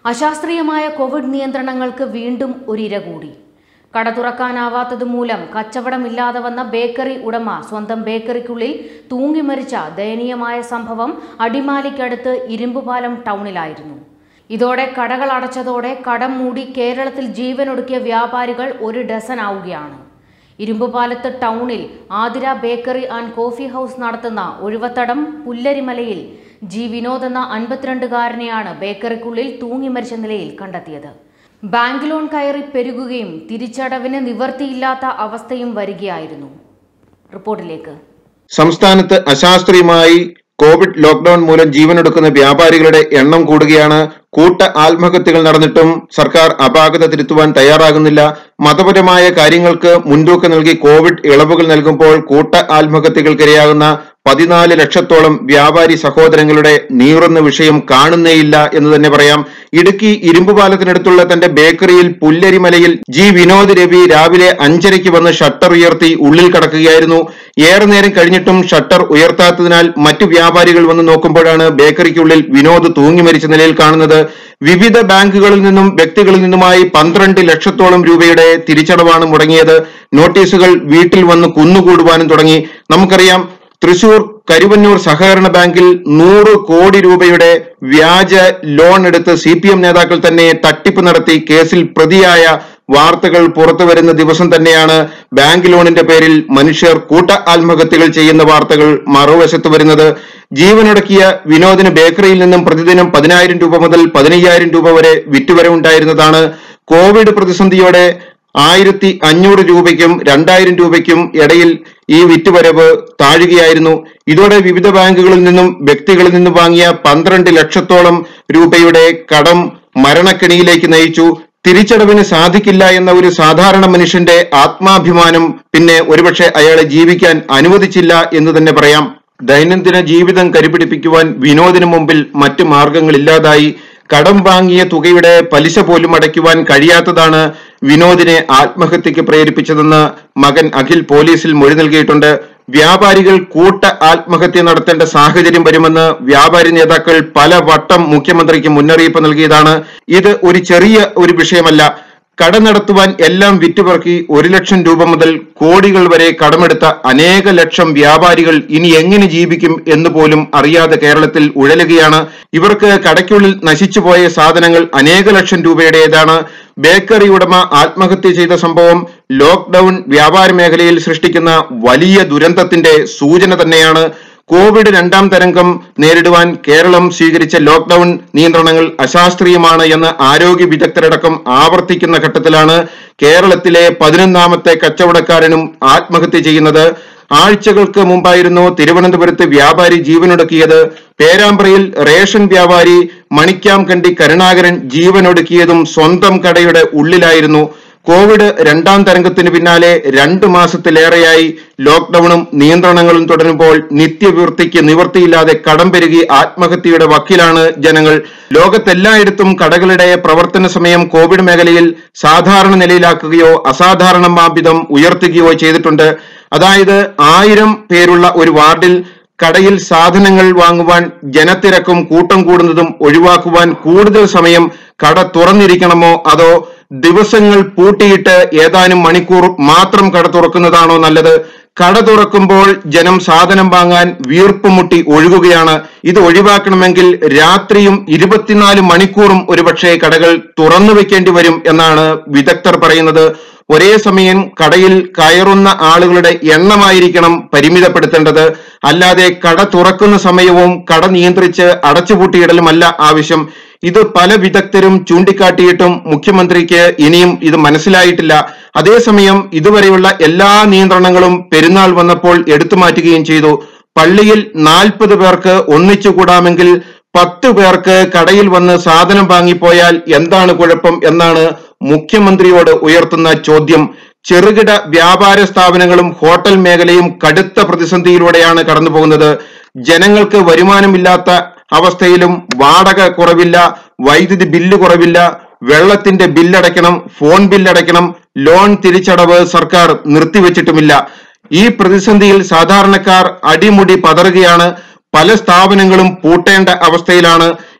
അശാസ്ത്രീയമായ കോവിഡ് നിയന്ത്രണങ്ങൾക്ക് വീണ്ടും ഒരിര കൂടി കട തുറക്കാനാവാത്തത് മൂലം കച്ചവടമില്ലാതെ വന്ന ബേക്കറി ഉടമ സ്വന്തം ബേക്കറിക്കുള്ളിൽ തൂങ്ങി മരിച്ച ദയനീയമായ സംഭവം അടിമാലിക്കടുത്ത് ഇരുമ്പുപാലം ടൗണിലായിരുന്നു ഇതോടെ കടകൾ അടച്ചതോടെ കടം മൂടി കേരളത്തിൽ ജീവനൊടുക്കിയ വ്യാപാരികൾ ഒരു ഡസൻ ആവുകയാണ് ഇരുമ്പുപാലത്ത് ടൗണിൽ Athira bakery and coffee house നടത്തുന്ന ഒഴുവത്തടം പുല്ലരിമലയിൽ ജി വിനോദ് എന്ന അൻപത്തിരണ്ടുകാരനെയാണ് ബേക്കറിക്കുള്ളിൽ തൂങ്ങി മരിച്ച നിലയിൽ കണ്ടെത്തിയത് ബാങ്ക് ലോൺ കയറി പെരുകുകയും തിരിച്ചടവിന് നിവർത്തിയില്ലാത്ത അവസ്ഥയും വരികയായിരുന്നു റിപ്പോർട്ടിലേക്ക് സംസ്ഥാനത്ത് അശാസ്ത്രീയമായി കോവിഡ് ലോക്ഡൌൺ മൂലം ജീവനൊടുക്കുന്ന വ്യാപാരികളുടെ എണ്ണം കൂടുകയാണ് കൂട്ട ആത്മഹത്യകൾ നടന്നിട്ടും സർക്കാർ അപാകത തിരുത്തുവാൻ തയ്യാറാകുന്നില്ല മതപരമായ കാര്യങ്ങൾക്ക് മുൻതൂക്കം നൽകി കോവിഡ് ഇളവുകൾ നൽകുമ്പോൾ കൂട്ട ആത്മഹത്യകൾക്കിരയാകുന്ന പതിനാല് ലക്ഷത്തോളം വ്യാപാരി സഹോദരങ്ങളുടെ നീറുന്ന വിഷയം കാണുന്നേയില്ല എന്ന് തന്നെ പറയാം ഇടുക്കി ഇരുമ്പുപാലത്തിനടുത്തുള്ള തന്റെ ബേക്കറിയിൽ പുല്ലരിമലയിൽ ജി വിനോദ് രവി രാവിലെ അഞ്ചരയ്ക്ക് വന്ന് ഷട്ടർ ഉയർത്തി ഉള്ളിൽ കടക്കുകയായിരുന്നു ഏറെ നേരം കഴിഞ്ഞിട്ടും ഷട്ടർ ഉയർത്താത്തതിനാൽ മറ്റു വ്യാപാരികൾ വന്ന് നോക്കുമ്പോഴാണ് ബേക്കറിക്കുള്ളിൽ വിനോദ് തൂങ്ങി മരിച്ച നിലയിൽ കാണുന്നത് വിവിധ ബാങ്കുകളിൽ നിന്നും വ്യക്തികളിൽ നിന്നുമായി പന്ത്രണ്ട് ലക്ഷത്തോളം രൂപയുടെ തിരിച്ചടവാണ് മുടങ്ങിയത് നോട്ടീസുകൾ വീട്ടിൽ വന്ന് കുന്നുകൂടുവാനും തുടങ്ങി നമുക്കറിയാം തൃശൂർ കരുവന്നൂർ സഹകരണ ബാങ്കിൽ നൂറ് കോടി രൂപയുടെ വ്യാജ ലോൺ എടുത്ത് സി പി എം നേതാക്കൾ തന്നെ തട്ടിപ്പ് നടത്തി കേസിൽ പ്രതിയായ വാർത്തകൾ പുറത്തു വരുന്ന ദിവസം തന്നെയാണ് ബാങ്ക് ലോണിന്റെ പേരിൽ മനുഷ്യർ കൂട്ട ആത്മഹത്യകൾ ചെയ്യുന്ന വാർത്തകൾ മറുവശത്ത് വരുന്നത് ജീവനൊടുക്കിയ വിനോദിന് ബേക്കറിയിൽ നിന്നും പ്രതിദിനം പതിനായിരം രൂപ മുതൽ പതിനയ്യായിരം രൂപ വരെ വിറ്റുവരവുണ്ടായിരുന്നതാണ് കോവിഡ് പ്രതിസന്ധിയോടെ ആയിരത്തി അഞ്ഞൂറ് രൂപയ്ക്കും രണ്ടായിരം രൂപയ്ക്കും ഇടയിൽ ഈ വിറ്റുവരവ് താഴുകയായിരുന്നു ഇതോടെ വിവിധ ബാങ്കുകളിൽ നിന്നും വ്യക്തികളിൽ നിന്നും വാങ്ങിയ പന്ത്രണ്ട് ലക്ഷത്തോളം രൂപയുടെ കടം മരണക്കെണിയിലേക്ക് നയിച്ചു തിരിച്ചടവിന് സാധിക്കില്ല എന്ന ഒരു സാധാരണ മനുഷ്യന്റെ ആത്മാഭിമാനം പിന്നെ ഒരുപക്ഷെ അയാളെ ജീവിക്കാൻ അനുവദിച്ചില്ല എന്ന് തന്നെ പറയാം ദൈനംദിന ജീവിതം കരുപിടിപ്പിക്കുവാൻ വിനോദിന് മുമ്പിൽ മറ്റു മാർഗങ്ങളില്ലാതായി കടം വാങ്ങിയ തുകയുടെ പലിശ പോലും അടയ്ക്കുവാൻ കഴിയാത്തതാണ് വിനോദിനെ ആത്മഹത്യക്ക് പ്രേരിപ്പിച്ചതെന്ന് മകൻ അഖിൽ പോലീസിൽ മൊഴി നൽകിയിട്ടുണ്ട് വ്യാപാരികൾ കൂട്ട ആത്മഹത്യ നടത്തേണ്ട സാഹചര്യം വരുമെന്ന് വ്യാപാരി നേതാക്കൾ പല വട്ടം മുഖ്യമന്ത്രിക്ക് മുന്നറിയിപ്പ് നൽകിയതാണ് ഇത് ഒരു ചെറിയ ഒരു വിഷയമല്ല കട നടത്തുവാൻ എല്ലാം വിറ്റുപെറുക്കി ഒരു ലക്ഷം രൂപ മുതൽ കോടികൾ വരെ കടമെടുത്ത അനേക ലക്ഷം വ്യാപാരികൾ ഇനി എങ്ങനെ ജീവിക്കും എന്ന് പോലും അറിയാതെ കേരളത്തിൽ ഉഴലുകയാണ് ഇവർക്ക് കടയ്ക്കുള്ളിൽ നശിച്ചുപോയ സാധനങ്ങൾ അനേക ലക്ഷം രൂപയുടേതാണ് ബേക്കറി ഉടമ ആത്മഹത്യ ചെയ്ത സംഭവം ലോക്ക്ഡൌൺ വ്യാപാര മേഖലയിൽ സൃഷ്ടിക്കുന്ന വലിയ ദുരന്തത്തിന്റെ സൂചന തന്നെയാണ് കോവിഡ് രണ്ടാം തരംഗം നേരിടുവാൻ കേരളം സ്വീകരിച്ച ലോക്ക്ഡൌൺ നിയന്ത്രണങ്ങൾ അശാസ്ത്രീയമാണ് എന്ന് ആരോഗ്യ വിദഗ്ധരടക്കം ആവർത്തിക്കുന്ന ഘട്ടത്തിലാണ് കേരളത്തിലെ പതിനൊന്നാമത്തെ കച്ചവടക്കാരനും ആത്മഹത്യ ചെയ്യുന്നത് ആഴ്ചകൾക്ക് മുമ്പായിരുന്നു തിരുവനന്തപുരത്ത് വ്യാപാരി ജീവനൊടുക്കിയത് പേരാമ്പ്രയിൽ റേഷൻ വ്യാപാരി മണിക്കാം കണ്ടി കരുണാകരൻ ജീവനൊടുക്കിയതും സ്വന്തം കടയുടെ ഉള്ളിലായിരുന്നു കോവിഡ് രണ്ടാം തരംഗത്തിന് പിന്നാലെ രണ്ടു മാസത്തിലേറെയായി ലോക്ക്ഡൌണും നിയന്ത്രണങ്ങളും തുടരുമ്പോൾ നിത്യവൃത്തിക്ക് നിവൃത്തിയില്ലാതെ കടം പെരുകി ആത്മഹത്യയുടെ വക്കിലാണ് ജനങ്ങൾ ലോകത്തെല്ലായിടത്തും കടകളുടെ പ്രവർത്തന സമയം കോവിഡ് മേഖലയിൽ സാധാരണ നിലയിലാക്കുകയോ അസാധാരണമാവിധം ഉയർത്തുകയോ ചെയ്തിട്ടുണ്ട് അതായത് ആയിരം പേരുള്ള ഒരു വാർഡിൽ കടയിൽ സാധനങ്ങൾ വാങ്ങുവാൻ ജനത്തിരക്കും കൂട്ടം കൂടുന്നതും ഒഴിവാക്കുവാൻ കൂടുതൽ സമയം കട തുറന്നിരിക്കണമോ അതോ ദിവസങ്ങൾ പൂട്ടിയിട്ട് ഏതാനും മണിക്കൂർ മാത്രം കട തുറക്കുന്നതാണോ നല്ലത് കട തുറക്കുമ്പോൾ ജനം സാധനം വാങ്ങാൻ വീർപ്പുമുട്ടി ഒഴുകുകയാണ് ഇത് ഒഴിവാക്കണമെങ്കിൽ രാത്രിയും ഇരുപത്തിനാല് മണിക്കൂറും ഒരുപക്ഷെ കടകൾ തുറന്നു വെക്കേണ്ടി വരും എന്നാണ് വിദഗ്ധർ പറയുന്നത് ഒരേ സമയം കടയിൽ കയറുന്ന ആളുകളുടെ എണ്ണമായിരിക്കണം പരിമിതപ്പെടുത്തേണ്ടത് അല്ലാതെ കട തുറക്കുന്ന സമയവും കട നിയന്ത്രിച്ച് അടച്ചുപൂട്ടിയിടലുമല്ല ആവശ്യം ഇത് പല വിദഗ്ധരും ചൂണ്ടിക്കാട്ടിയിട്ടും മുഖ്യമന്ത്രിക്ക് ഇനിയും ഇത് മനസ്സിലായിട്ടില്ല അതേസമയം ഇതുവരെയുള്ള എല്ലാ നിയന്ത്രണങ്ങളും പെരുന്നാൾ വന്നപ്പോൾ എടുത്തു മാറ്റുകയും ചെയ്തു പള്ളിയിൽ നാൽപ്പത് പേർക്ക് ഒന്നിച്ചു കൂടാമെങ്കിൽ പത്ത് പേർക്ക് കടയിൽ വന്ന് സാധനം വാങ്ങിപ്പോയാൽ എന്താണ് കുഴപ്പം എന്നാണ് മുഖ്യമന്ത്രിയോട് ഉയർത്തുന്ന ചോദ്യം ചെറുകിട വ്യാപാര സ്ഥാപനങ്ങളും ഹോട്ടൽ മേഖലയും കടുത്ത പ്രതിസന്ധിയിലൂടെയാണ് കടന്നു പോകുന്നത് ജനങ്ങൾക്ക് വരുമാനമില്ലാത്ത അവസ്ഥയിലും വാടക കുറവില്ല വൈദ്യുതി ബില്ല് കുറവില്ല വെള്ളത്തിന്റെ ബില്ലടയ്ക്കണം ഫോൺ ബില്ലടയ്ക്കണം ലോൺ തിരിച്ചടവ് സർക്കാർ നിർത്തിവെച്ചിട്ടുമില്ല ഈ പ്രതിസന്ധിയിൽ സാധാരണക്കാർ അടിമുടി പതറുകയാണ് പല സ്ഥാപനങ്ങളും പൂട്ടേണ്ട അവസ്ഥയിലാണ്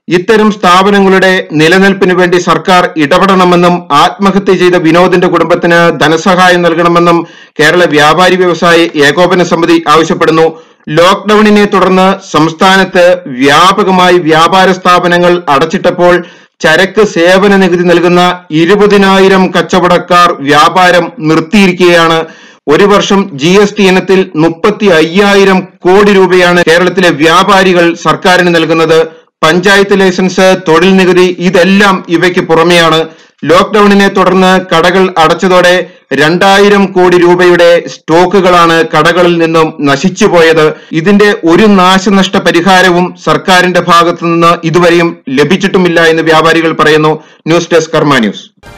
ഇത്തരം സ്ഥാപനങ്ങളുടെ നിലനിൽപ്പിന് വേണ്ടി സർക്കാർ ഇടപെടണമെന്നും ആത്മഹത്യ ചെയ്ത വിനോദിന്റെ കുടുംബത്തിന് ധനസഹായം നൽകണമെന്നും കേരള വ്യാപാരി വ്യവസായി ഏകോപന സമിതി ആവശ്യപ്പെടുന്നു ലോക്ക്ഡൌണിനെ തുടർന്ന് സംസ്ഥാനത്ത് വ്യാപകമായി വ്യാപാര സ്ഥാപനങ്ങൾ അടച്ചിട്ടപ്പോൾ ചരക്ക് സേവന നികുതി നൽകുന്ന ഇരുപതിനായിരം കച്ചവടക്കാർ വ്യാപാരം നിർത്തിയിരിക്കുകയാണ് ഒരു വർഷം ജി എസ് ടി ഇനത്തിൽ മുപ്പത്തി അയ്യായിരം കോടി രൂപയാണ് കേരളത്തിലെ വ്യാപാരികൾ സർക്കാരിന് നൽകുന്നത് പഞ്ചായത്ത് ലൈസൻസ് തൊഴിൽ നികുതി ഇതെല്ലാം ഇവയ്ക്ക് പുറമെയാണ് ലോക്ക്ഡൌണിനെ തുടർന്ന് കടകൾ അടച്ചതോടെ രണ്ടായിരം കോടി രൂപയുടെ സ്റ്റോക്കുകളാണ് കടകളിൽ നിന്നും നശിച്ചുപോയത് ഇതിന്റെ ഒരു നാശനഷ്ട പരിഹാരവും സർക്കാരിന്റെ ഭാഗത്തു നിന്ന് ഇതുവരെയും ലഭിച്ചിട്ടുമില്ല എന്ന് വ്യാപാരികൾ പറയുന്നു ന്യൂസ് ഡെസ്ക് കർമ്മ ന്യൂസ്